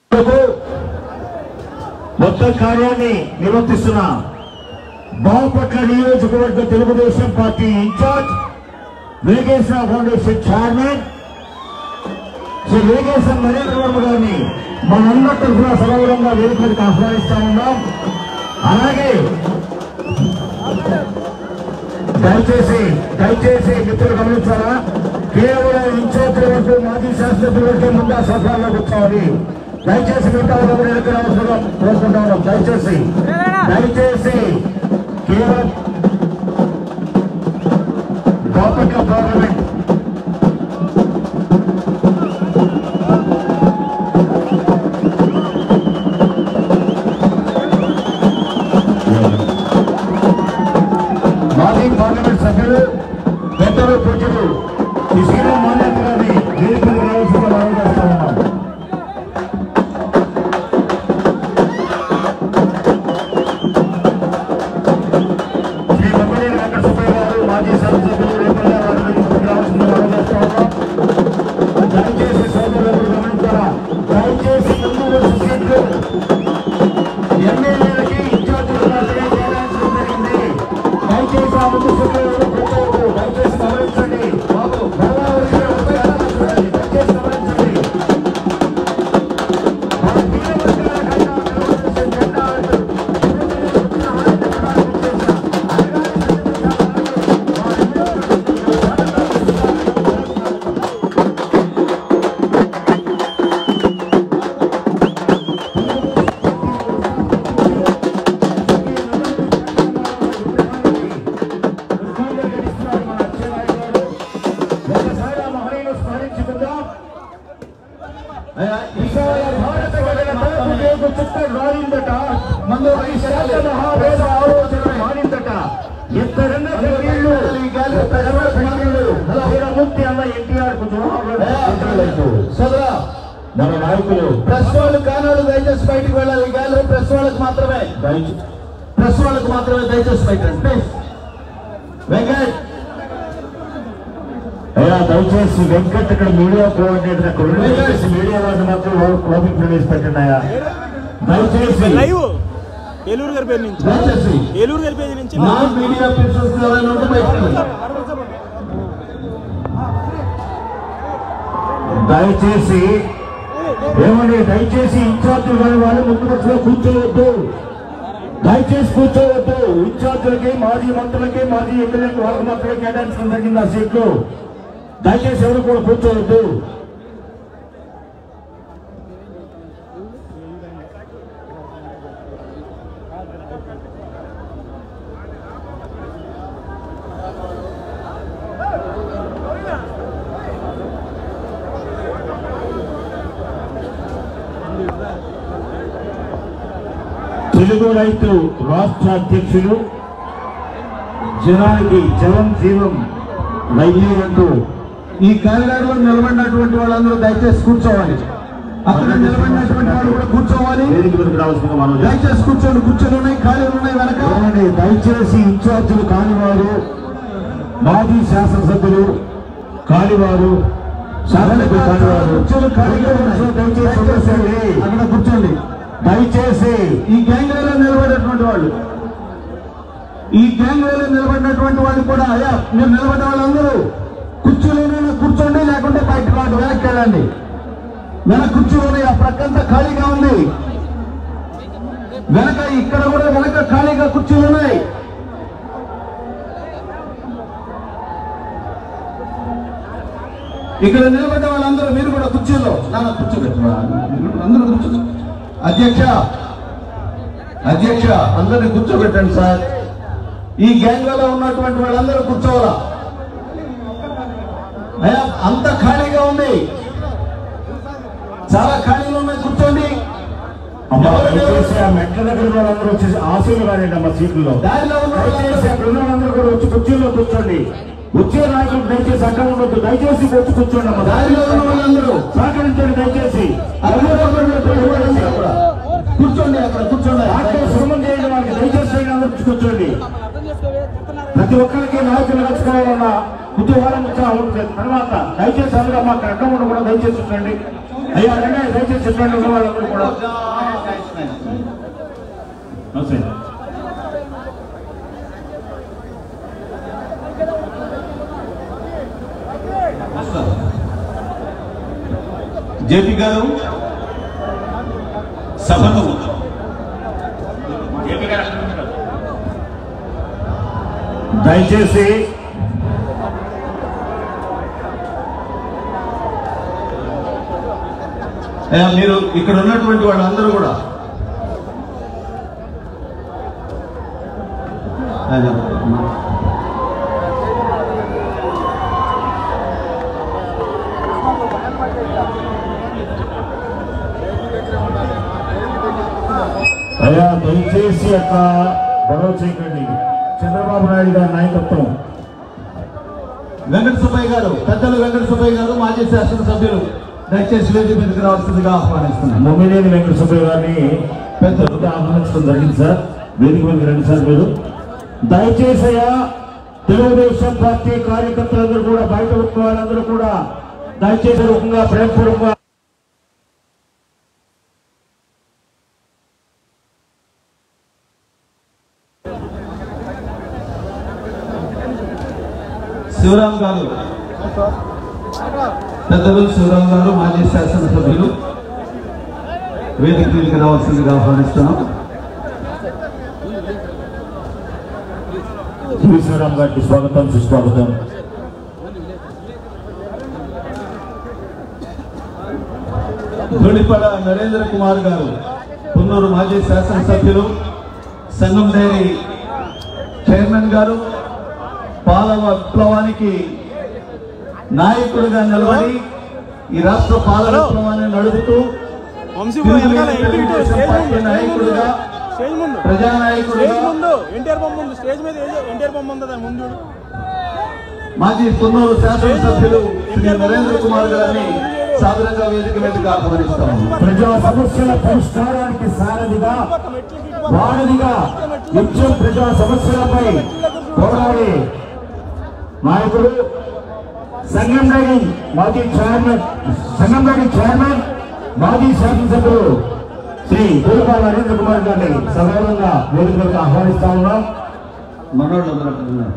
వరకు మొత్తం కార్యాన్ని నిర్వర్తిస్తున్న బావపట్ల నియోజకవర్గ Telugu Desam party incharge Vegeshwara foundation chairman Shri Vegeshwara Narendra Varma గారిని మనందరి తరఫున సగౌరవంగా వేదిక మీదకి ఆహ్వానిస్తా ఉన్నాం అలాగే దయచేసి దయచేసి మిత్రులు గమనించారా కేవలం ఇన్ఛార్జ్ వరకు మాజీ శాస్త్రజ్ఞుల వరకే ముందు ఆ సభలో కూర్చోవాలి దయచేసి మిగతా వాళ్ళు వెనక్కి రావాల్సిందిగా కోరుకుంటా ఉన్నాం దయచేసి దయచేసి కేవలం బాపట్ల పార్లమెంట్ మాజీ పార్లమెంట్ సభ్యులు పెద్దలు పూజలు ఈ శ్రీరామ్ మాన్యత గారిని వేదికకు రావాల్సిందిగా మనం చేస్తా ఉన్నాం శ్రీ బొమ్మలేని వెంకట సుబ్బయ్య గారు మాజీ శాసనసభ్యులు రేపల్లి గారు వేదికకు రావాల్సిందిగా మనం చేస్తా ఉన్నాం దయచేసి సోదరులు గమనించారా దయచేసి ముందు వచ్చి సీట్లు ఎమ్మెల్యేలకి ఇన్ఛార్జీలు మాత్రమే కేటాయించడం జరిగింది దయచేసి ఆ ముందు సీట్లు ఎవరు కూర్చోవద్దు దయచేసి గమనించండి బాబు గోదావరి చూడండి దయచేసి గమనించండి మన వీరభద్రుల కన్నా తెలుగుదేశం జెండా అంటూ ఒకసారి ఆ మహనీయులు స్మరించుకుందాం విశాల భారత గగనతలపు రేగు చుక్క రాలిందట మందు శాంత మహావేద ఆలోచన మారిందట ఇద్దరన్న పెళ్ళిళ్ళు ఇద్దరన్న పెళ్ళిళ్ళు వీరమూర్తి అన్న ఎన్టీఆర్ కు జోహార్లు సోదరా మన నాయకులు ప్రెస్ వాళ్ళు కానాడు దయచేసి బయటికి వెళ్ళాలి ఈ గాలి ప్రెస్ వాళ్ళకి మాత్రమే ప్రెస్ వాళ్ళకి మాత్రమే దయచేసి బయట ప్లీజ్ వెంకట్ అయ్యా దయచేసి వెంకట్ ఇక్కడ మీడియా కోఆర్డినేటర్ అక్కడ ఉండి దయచేసి మీడియా వాళ్ళు మాత్రం లోపలికి ప్రవేశపెట్టండి అయ్యా దయచేసి లైవ్ ఏలూరు గారి పేరు నుంచి దయచేసి ఏలూరు గారి పేరు నుంచి నాన్ మీడియా పీపుల్స్ ఎవరైనా ఉంటే బయటకు వెళ్ళండి. దయచేసి ఏమండి దయచేసి ఇన్ఛార్జీలు కాని వాళ్ళు ముందు బస్సులో కూర్చోవద్దు దయచేసి కూర్చోవద్దు ఇన్ఛార్జీలకి మాజీ మంత్రులకి మాజీ ఎమ్మెల్యేకి వాళ్ళకి మాత్రమే కేటాయించడం జరిగింది ఆ సీట్లు దయచేసి ఎవరు కూడా కూర్చోవద్దు తెలుగు రైతు రాష్ట్ర అధ్యక్షులు జనానికి జవం జీవం రైలు అంటూ ఈ కారిడార్లో నిలబడినటువంటి వాళ్ళందరూ దయచేసి కూర్చోవాలి అక్కడ నిలబడినటువంటి వాళ్ళు కూడా కూర్చోవాలి వేదిక మీదకి రావాల్సిందిగా మనం చేస్తాం. దయచేసి కూర్చోండి కుర్చీలు ఉన్నాయి ఖాళీలు ఉన్నాయి వెనక ఏమండి దయచేసి ఇన్ఛార్జీలు కానివారు మాజీ శాసనసభ్యులు కానివారు శాసనసభ్యులు కానివారు కుర్చీలు ఖాళీగా ఉన్నాయి దయచేసి వదిలేసేయండి. అక్కడ కూర్చోండి దయచేసి ఈ గ్యాంగ్ లో నిలబడినటువంటి వాళ్ళు ఈ గ్యాంగ్ లో నిలబడినటువంటి వాళ్ళు కూడా అయ్యా మీరు నిలబడ్డ వాళ్ళందరూ కుర్చీలోనే కూర్చోండి లేకుంటే బయటకు రాదు వెనక్కి వెళ్ళండి వెనక కుర్చీలోనే ఆ ప్రక్కంతా ఖాళీగా ఉంది వెనక ఇక్కడ కూడా వెనక ఖాళీగా కుర్చీలు ఉన్నాయి ఇక్కడ నిలబడ్డ వాళ్ళందరూ మీరు కూడా కుర్చీలో నాన్న కూర్చోబెట్టు అందరూ కూర్చో అధ్యక్ష అధ్యక్ష అందరిని కూర్చోబెట్టండి సార్ ఈ గ్యాంగ్ లో ఉన్నటువంటి వాళ్ళందరూ కూర్చోవాలా అయ్యా అంత ఖాళీగా ఉంది చాలా ఖాళీలు ఉన్నాయి కూర్చోండి అమ్మా దయచేసి ఆ మెట్ల దగ్గర ఉన్న వాళ్ళందరూ వచ్చేసి ఆశీలు కానివ్వండి అమ్మ సీట్లలో దారిలో ఉన్న దయచేసి వాళ్ళందరూ అక్కడ ఉన్న వాళ్ళందరూ కూడా వచ్చి కుర్చీలో కూర్చోండి వచ్చే నాయకులు దయచేసి అక్కడ ఉండొద్దు దయచేసి వచ్చి కూర్చోండి అమ్మ దారిలో ఉన్న వాళ్ళందరూ సహకరించండి దయచేసి అందరూ కూడా కూర్చోండి అక్కడ కూర్చోండి దాంట్లో శ్రమం చేయండి వాళ్ళకి దయచేసి చేయండి అందరూ వచ్చి కూర్చోండి ప్రతి ఒక్కరికి నాయకులు కలుసుకోవాలన్న కుతూహలం ఉత్సాహం ఉంటుంది తర్వాత దయచేసి అందరూ అమ్మ అక్కడ అడ్డం ఉండకుండా దయచేసి ఉంచండి అయ్యా అలాగే దయచేసి చెప్పండి ఉన్న వాళ్ళందరూ కూడా నమస్తే జేపీ గారు సభను దయచేసి అయ్యా, మీరు ఇక్కడ ఉన్నటువంటి వాళ్ళందరూ కూడా అయ్యా, అయ్యా దయచేసి అట్లా గొడవ చేయకండి చంద్రబాబు నాయుడు గారి నాయకత్వం వెంకట సుబ్బయ్య గారు పెద్దలు వెంకట సుబ్బయ్య గారు మాజీ శాసనసభ్యులు దయచేసి వేదిక మీదకి రావాల్సిందిగా ఆహ్వానిస్తున్నాను మొమ్మినేని వెంకట సుబ్బయ్య గారిని పెద్దలుగా ఆహ్వానించడం జరిగింది సార్ వేదిక మీద రండి సార్ మీరు దయచేసి అయ్యా తెలుగుదేశం పార్టీ కార్యకర్తలందరూ కూడా బయట ఉన్న వాళ్ళందరూ కూడా దయచేసి రూపంగా ప్రేమపూర్వకంగా శివరాం గారు పెద్దలు శివరాం గారు మాజీ శాసనసభ్యులు వేదిక మీదకి రావాల్సిందిగా ఆహ్వానిస్తున్నాం శ్రీరామ్ గారికి స్వాగతం సుస్వాగతం ధూళిపడ నరేంద్ర కుమార్ గారు పున్నూరు మాజీ శాసనసభ్యులు సంఘం డైరీ చైర్మన్ గారు పాల విప్లవానికి నాయకుడిగా నిలబడి ఈ రాష్ట్ర పాల విప్లవాన్ని నడుపుతూ వంశీ బ్రో వెనకాల ఇటు ఇటు స్టేజ్ ముందు నాయకుడిగా స్టేజ్ ముందు స్టేజ్ ప్రజానాయకుడిగా ముందు ఎన్టీఆర్ బొమ్మ ముందు స్టేజ్ మీద ఎన్టీఆర్ బొమ్మ ఉంది దాని ముందు చూడు. మాజీ పున్నూరు శాసనసభ్యులు శ్రీ నరేంద్ర కుమార్ గారిని సాదరంగా వేదిక మీదకి ఆహ్వానిస్తాము ప్రజా సమస్యల పరిష్కారానికి సారథిగా పక్క మెట్లకి ఇటు పక్క వారధిగా నిత్యం ప్రజా సమస్యలపై పోరాడే నాయకుడు సంఘం డైరీ మాజీ చైర్మన్ సంఘం డైరీ చైర్మన్ మాజీ శాసనసభ్యులు శ్రీ గోపాల్ నరేంద్ర కుమార్ గారిని సగౌరవంగా వేదికలకు ఆహ్వానిస్తా ఉన్నాం మనోళ్ళు అందరూ అక్కడ ఉన్నారు.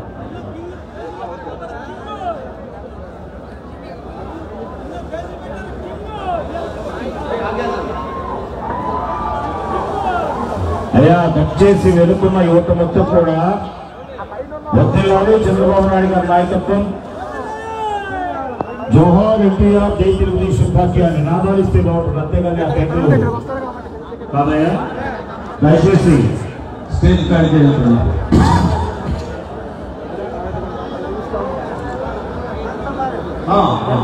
అయ్యా దయచేసి వెనుకున్న యువత మొత్తం కూడా వద్దెలాలు చంద్రబాబు నాయుడు గారి నాయకత్వం జోహార్ ఎన్టీఆర్ జై తెలుగుదేశం పార్టీ అని నినాదాలిస్తే బాగుంటుంది అంతేగాని ఆ టెండర్ కాదయ్యా దయచేసి స్టేజ్ కాడికి వెళ్తున్నాం ఆ, ఆ.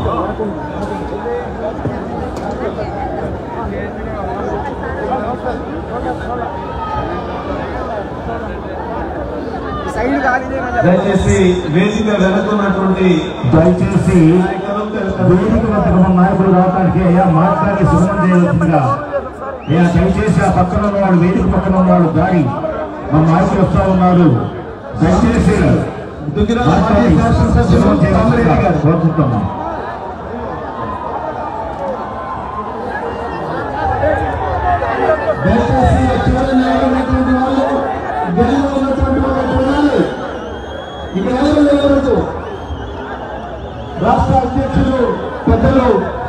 దయచేసి వేదిక వెనుకున్నటువంటి దయచేసి నాయకులు వేదిక వద్దకు మన నాయకులు రావడానికి అయ్యా మాట్లాడి శుభ్రం చేయవలసిందిగా అయ్యా దయచేసి ఆ పక్కన ఉన్నవాడు వేదిక పక్కన ఉన్నవాడు దాడి మన నాయకులు వస్తా ఉన్నారు దయచేసి దుగ్గిరాల మాజీ మాట్లాడి శాసనసభ్యులు శుభ్రం చేయవలసిందిగా కామిరెడ్డి గారు కోరుకుంటున్నాం దయచేసి చివరి నిలబడినటువంటి వాళ్ళు గదిలో ఉన్నటువంటి వాళ్ళు చూడాలి ఇక్కడ ఎవరు నిలబడదు రాష్ట్ర అధ్యక్షులు పెద్దలు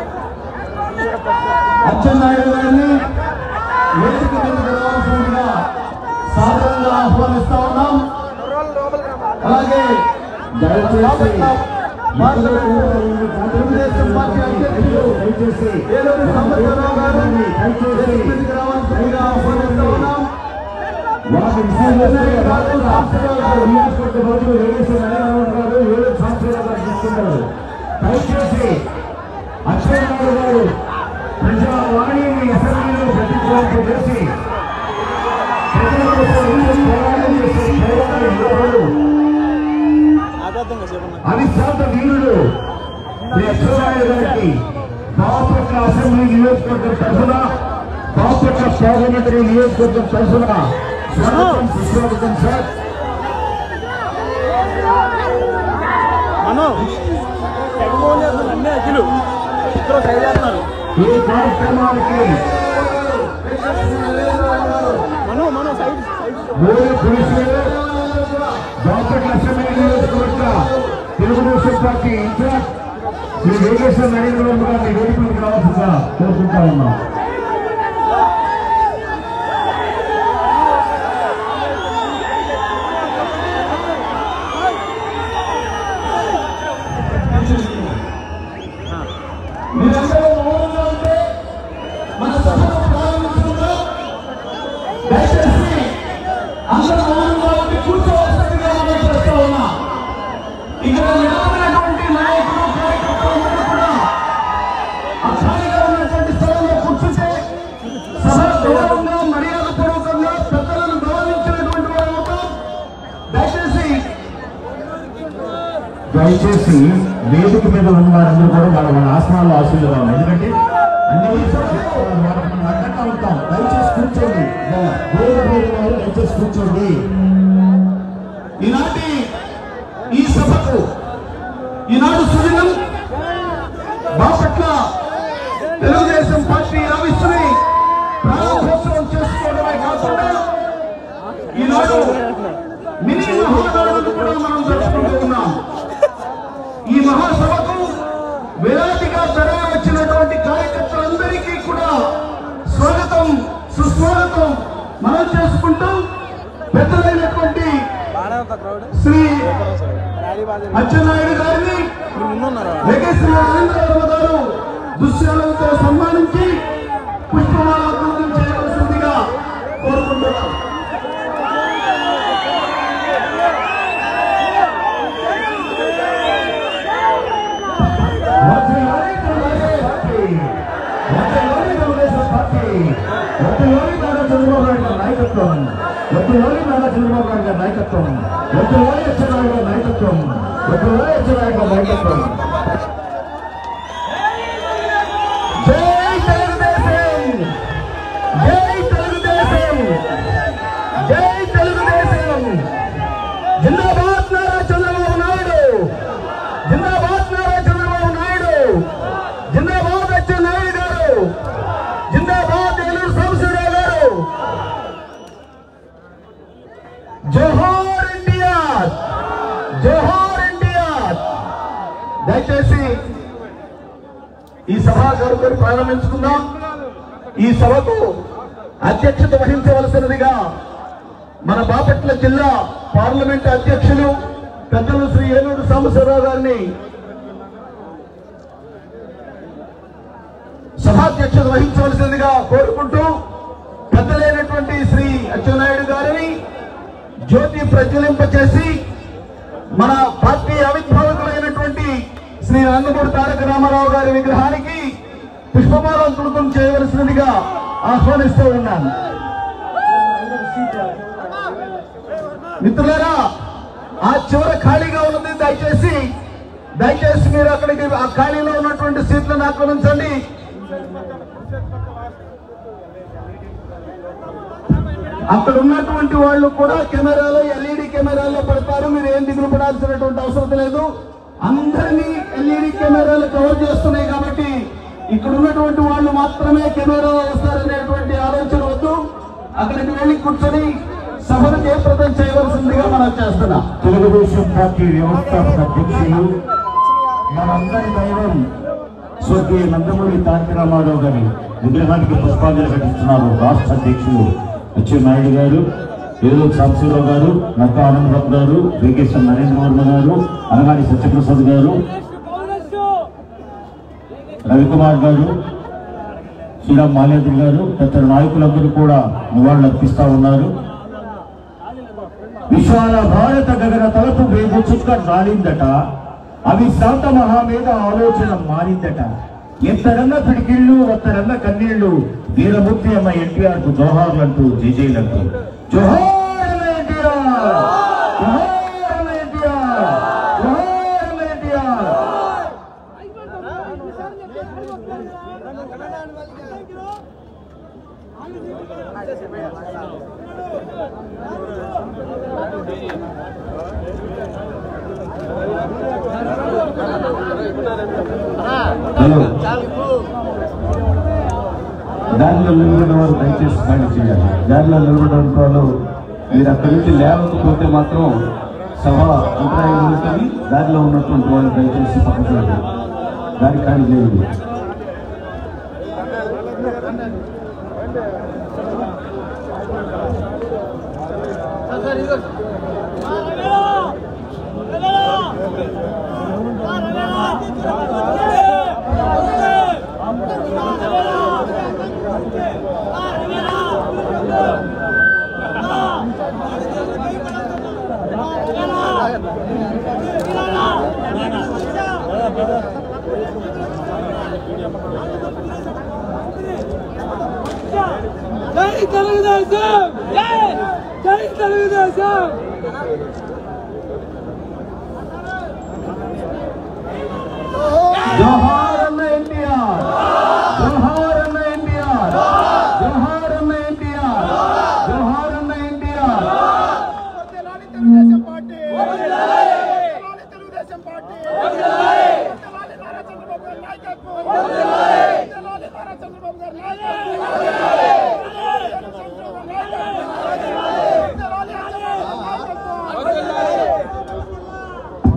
అచ్చెన్నాయుడు గారిని వేదిక మీదకి రావాల్సిందిగా సాధారణంగా ఆహ్వానిస్తా ఉన్నాం అలాగే తెలుగుదేశం పార్టీ అధ్యక్షులు ఏలూరు సంబత్సరరావు గారు వేదిక మీదకి రావాల్సిందిగా ఆహ్వానిస్తా ఉన్నాం వాటి విషయంలో రాష్ట్ర రాష్ట్రాలు నియోజకవర్గ బదులు వేగేశ్వర నారాయణ గారు ఏడు సంవత్సరాలుగా చూస్తున్నారు దయచేసి అచ్చెన్నాయుడు గారు ప్రజావాణిని అసెంబ్లీలో ప్రతిపాదన చేసి ప్రజల కోసం ఎన్నో పోరాటం చేసే పోరాట యోధుడు ఆధార్థంగా చెప్పండి అవిశ్రాంత వీరుడు శ్రీ అచ్చెన్నాయుడు గారికి బాపట్ల అసెంబ్లీ నియోజకవర్గం తరఫున బాపట్ల పార్లమెంటరీ నియోజకవర్గం తరఫున స్వాగతం సుస్వాగతం సార్ మనం తెగ ఫోన్ చేస్తున్నారు అన్నీ అఖిలు ఇద్దరు ట్రై చేస్తున్నారు ఈ కార్యక్రమానికి మనం మనం సైడ్ సైడ్ మూడు పురుషులు డాక్టర్ లక్ష్మీ నియోజకవర్గ తెలుగుదేశం పార్టీ ఇన్ఛార్జ్ శ్రీ వేగేశ్వర నరేంద్ర బాబు గారిని వేదికలకు రావాల్సిందిగా కోరుకుంటా ఉన్నాం మీరందరూ మౌనంగా ఉంటే మన సభను ప్రారంభించుకుందాం దయచేసి అందరూ మౌనంగా ఉండి కూర్చోవలసిందిగా మనం చేస్తా ఉన్నా ఇక్కడ నిలబడినటువంటి నాయకులు కార్యకర్తలు అందరూ కూడా ఆ ఖాళీగా ఉన్నటువంటి స్థలంలో కూర్చుంటే సభ గౌరవంగా మర్యాదపూర్వకంగా పెద్దలను గౌరవించినటువంటి వారు అవుతాం దయచేసి దయచేసి వేదిక మీద ఉన్న వారందరూ కూడా వాళ్ళ వాళ్ళ ఆసనాల్లో ఆశీర్వాదం ఉన్నాయి. ఎందుకంటే అన్ని వాళ్ళకి అడ్డంగా ఉంటాం దయచేసి కూర్చోండి వేదిక మీద ఉన్న వారు దయచేసి కూర్చోండి ఈనాటి ఈ సభకు ఈనాడు సుదినం బాపట్ల తెలుగుదేశం పార్టీ ఆఫీసుని ప్రారంభోత్సవం చేసుకోవడమే కాకుండా ఈనాడు మినీ మహానాడును కూడా మనం జరుపుకుంటూ ఉన్నాం ఈ మహాసభకు వేలాదిగా తరలి వచ్చినటువంటి కార్యకర్తలందరికీ కూడా స్వాగతం సుస్వాగతం మనం చేసుకుంటూ పెద్దలైనటువంటి బాగా ఉంది క్రౌడ్ శ్రీ ర్యాలీ బాగా జరిగింది. అచ్చెన్నాయుడు గారిని మీరు ముందున్నారు వెంకటేశ్వర నరేంద్రబాబు గారు దుశ్యాలతో సన్మానించి పుష్పమాలను చేయవలసిందిగా కోరుకుంటున్నాం వందలాది తెలుగుదేశం పార్టీ వందలాది తెలుగుదేశం పార్టీ వందలాది నారా చంద్రబాబు నాయుడు గారి నాయకత్వం వందలాది నారా చంద్రబాబు నాయుడు గారి నాయకత్వం వందలాది అచ్చెన్నాయుడు గారి నాయకత్వం వందలాది అచ్చెన్నాయుడు గారి నాయకత్వం జై తెలుగుదేశం జై తెలుగుదేశం జై తెలుగుదేశం జిందాబాద్ నారా చంద్రబాబు నాయుడు జిందాబాద్ నారా చంద్రబాబు నాయుడు జిందాబాద్ అచ్చెన్నాయుడు గారు జిందాబాద్ ఏలూరు సాంబశివరావు గారు జోహార్ ఎన్టీఆర్ జోహార్ ఎన్టీఆర్ దయచేసి ఈ సభా గడుపుని ప్రారంభించుకుందాం ఈ సభకు అధ్యక్షత వహించవలసినదిగా మన బాపట్ల జిల్లా పార్లమెంట్ అధ్యక్షులు పెద్దలు శ్రీ ఏలూరు సాంబశివరావు గారిని సభాధ్యక్షత వహించవలసిందిగా కోరుకుంటూ పెద్దలైనటువంటి శ్రీ అచ్చెన్నాయుడు గారిని జ్యోతి ప్రజ్వలింపచేసి మన పార్టీ ఆవిర్భావకులైనటువంటి శ్రీ నందమూరి తారక రామారావు గారి విగ్రహానికి పుష్పమాలంకృతం చేయవలసినదిగా ఆహ్వానిస్తూ ఉన్నాను మిత్రులారా ఆ చివర ఖాళీగా ఉన్నది దయచేసి దయచేసి మీరు అక్కడికి ఆ ఖాళీలో ఉన్నటువంటి సీట్లను ఆక్రమించండి అక్కడ ఉన్నటువంటి వాళ్ళు కూడా కెమెరాలో ఎల్ఈడి కెమెరాల్లో పడతారు మీరు ఏం దిగులు పడాల్సినటువంటి అవసరం లేదు అందరినీ ఎల్ఈడి కెమెరాలు కవర్ చేస్తున్నాయి కాబట్టి ఇక్కడ ఉన్నటువంటి వాళ్ళు మాత్రమే కెమెరాలో వస్తారనేటువంటి ఆలోచన వద్దు అక్కడికి వెళ్ళి కూర్చొని సభను జయప్రదం చేయవలసిందిగా మనం చేస్తున్నాం తెలుగుదేశం పార్టీ వ్యవస్థాపక అధ్యక్షులు మనందరి దైవం స్వర్గీయ నందమూరి తారక రామారావు గారి విగ్రహానికి పుష్పాంజలి ఘటిస్తున్నారు రాష్ట్ర అధ్యక్షులు అచ్చెన్నాయుడు గారు ఏలూరు సాంబశివరావు గారు నక్క ఆనందబాబు గారు వెంకటేశ్వర నరేంద్ర వర్మ గారు అనగాని సత్యప్రసాద్ గారు రవికుమార్ గారు శ్రీరామ్ మాల్యాద్రి గారు తదితర నాయకులందరూ కూడా నివాళులు అర్పిస్తా ఉన్నారు విశాల భారత గగన తలపు వేగు చుక్క రాలిందట అవి శాంత మహామేధ ఆలోచన మారిందట ఎంతరన్న పిడికిళ్ళు ఒత్తరన్న కన్నీళ్లు వీరమూర్తి అమ్మ ఎన్టీఆర్ కు జోహార్లు అంటూ జేజేలంటూ జోహార్ అన్న ఎన్టీఆర్ జోహార్ అన్న ఎన్టీఆర్ జోహార్ అన్న ఎన్టీఆర్ హలో దారిలో నిలబడిన వారు దయచేసి ఖాళీ చేయాలి దారిలో నిలబడిన వాళ్ళు మీరు అక్కడి నుంచి లేవకపోతే మాత్రం సభ అంతరాయం ఉంటుంది దారిలో ఉన్నటువంటి వాళ్ళు దయచేసి పక్కకు రండి. దారి ఖాళీ చేయండి జై తెలుగుదేశం జై జై తెలుగుదేశం జోహార్ అన్న ఎన్టీఆర్ జోహార్ అన్న ఎన్టీఆర్ జోహార్ అన్న ఎన్టీఆర్ జోహార్ అన్న NTR Telugu Desam party Telugu Desam party తెలాలి నారా చంద్రబాబు గారి నాయకత్వం తెలాలి నారా చంద్రబాబు గారి నాయకత్వం తెలాలి చంద్రబాబు గారి నాయకత్వం తెలాలి చంద్రబాబు గారి నాయకత్వం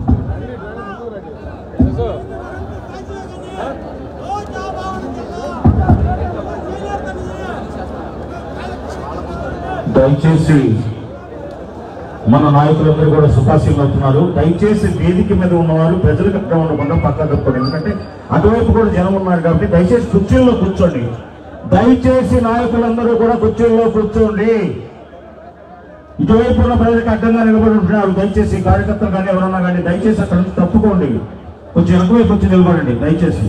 దయచేసి మన నాయకులందరూ కూడా సుఖాసీలు అవుతున్నారు దయచేసి వేదిక మీద ఉన్నవారు ప్రజలకు అక్కడ ఉండకుండా పక్కకు తప్పండి ఎందుకంటే అటువైపు కూడా జనం ఉన్నారు కాబట్టి దయచేసి కుర్చీల్లో కూర్చోండి దయచేసి నాయకులందరూ కూడా కుర్చీల్లో కూర్చోండి ఇటువైపు ఉన్న ప్రజలకు అడ్డంగా నిలబడి ఉంటున్నారు దయచేసి కార్యకర్తలు కానీ ఎవరన్నా కానీ దయచేసి అక్కడ నుంచి తప్పుకోండి కొంచెం వెనకవైపు వచ్చి నిలబడండి దయచేసి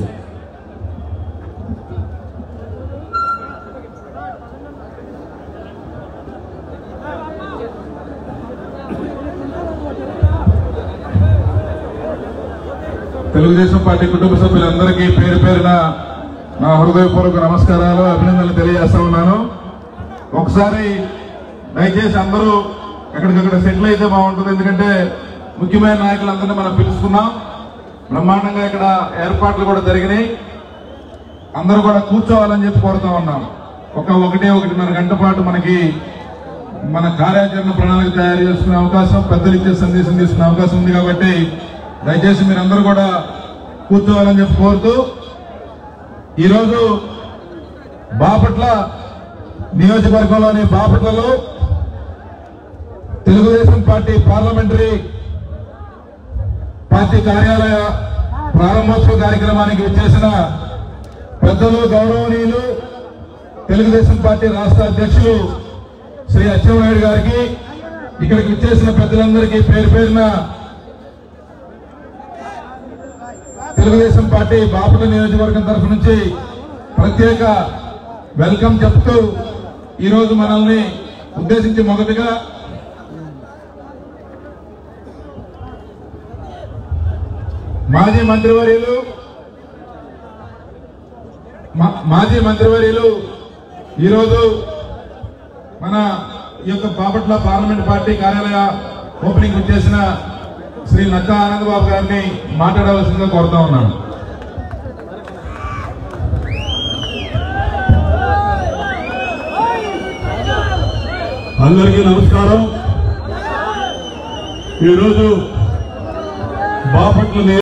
తెలుగుదేశం పార్టీ కుటుంబ సభ్యులందరికీ పేరు పేరున నా హృదయపూర్వక నమస్కారాలు అభినందనలు తెలియజేస్తా ఉన్నాను ఒకసారి దయచేసి అందరూ ఎక్కడికక్కడ సెటిల్ అయితే బాగుంటుంది ఎందుకంటే ముఖ్యమైన నాయకులందరినీ మనం పిలుచుకున్నాం బ్రహ్మాండంగా ఇక్కడ ఏర్పాట్లు కూడా జరిగినాయి అందరూ కూడా కూర్చోవాలని చెప్పి కోరుతా ఉన్నాం ఒక ఒకటి ఒకటిన్నర గంట పాటు మనకి మన కార్యాచరణ ప్రణాళిక తయారు చేసుకునే అవకాశం పెద్దలు ఇచ్చే సందేశం తీసుకునే అవకాశం ఉంది కాబట్టి దయచేసి మీరందరూ కూడా కూర్చోవాలని చెప్పి కోరుతూ ఈరోజు బాపట్ల నియోజకవర్గంలోని బాపట్లలో తెలుగుదేశం పార్టీ పార్లమెంటరీ పార్టీ కార్యాలయ ప్రారంభోత్సవ కార్యక్రమానికి వచ్చేసిన పెద్దలు గౌరవనీయులు తెలుగుదేశం పార్టీ రాష్ట్ర అధ్యక్షులు శ్రీ అచ్చెన్నాయుడు గారికి ఇక్కడికి వచ్చేసిన పెద్దలందరికీ పేరు పేరున తెలుగుదేశం పార్టీ బాపట్ల నియోజకవర్గం తరఫు నుంచి ప్రత్యేక వెల్కమ్ చెప్తూ ఈరోజు మనల్ని ఉద్దేశించి మొదటిగా మాజీ మంత్రివర్యులు మా- మాజీ మంత్రివర్యులు ఈరోజు మన ఈ యొక్క బాపట్ల పార్లమెంట్ పార్టీ కార్యాలయ ఓపెనింగ్ వచ్చేసిన శ్రీ నక్కా ఆనందబాబు గారిని మాట్లాడవలసిందిగా కోరుతా ఉన్నాను అందరికీ నమస్కారం ఈరోజు బాపట్ల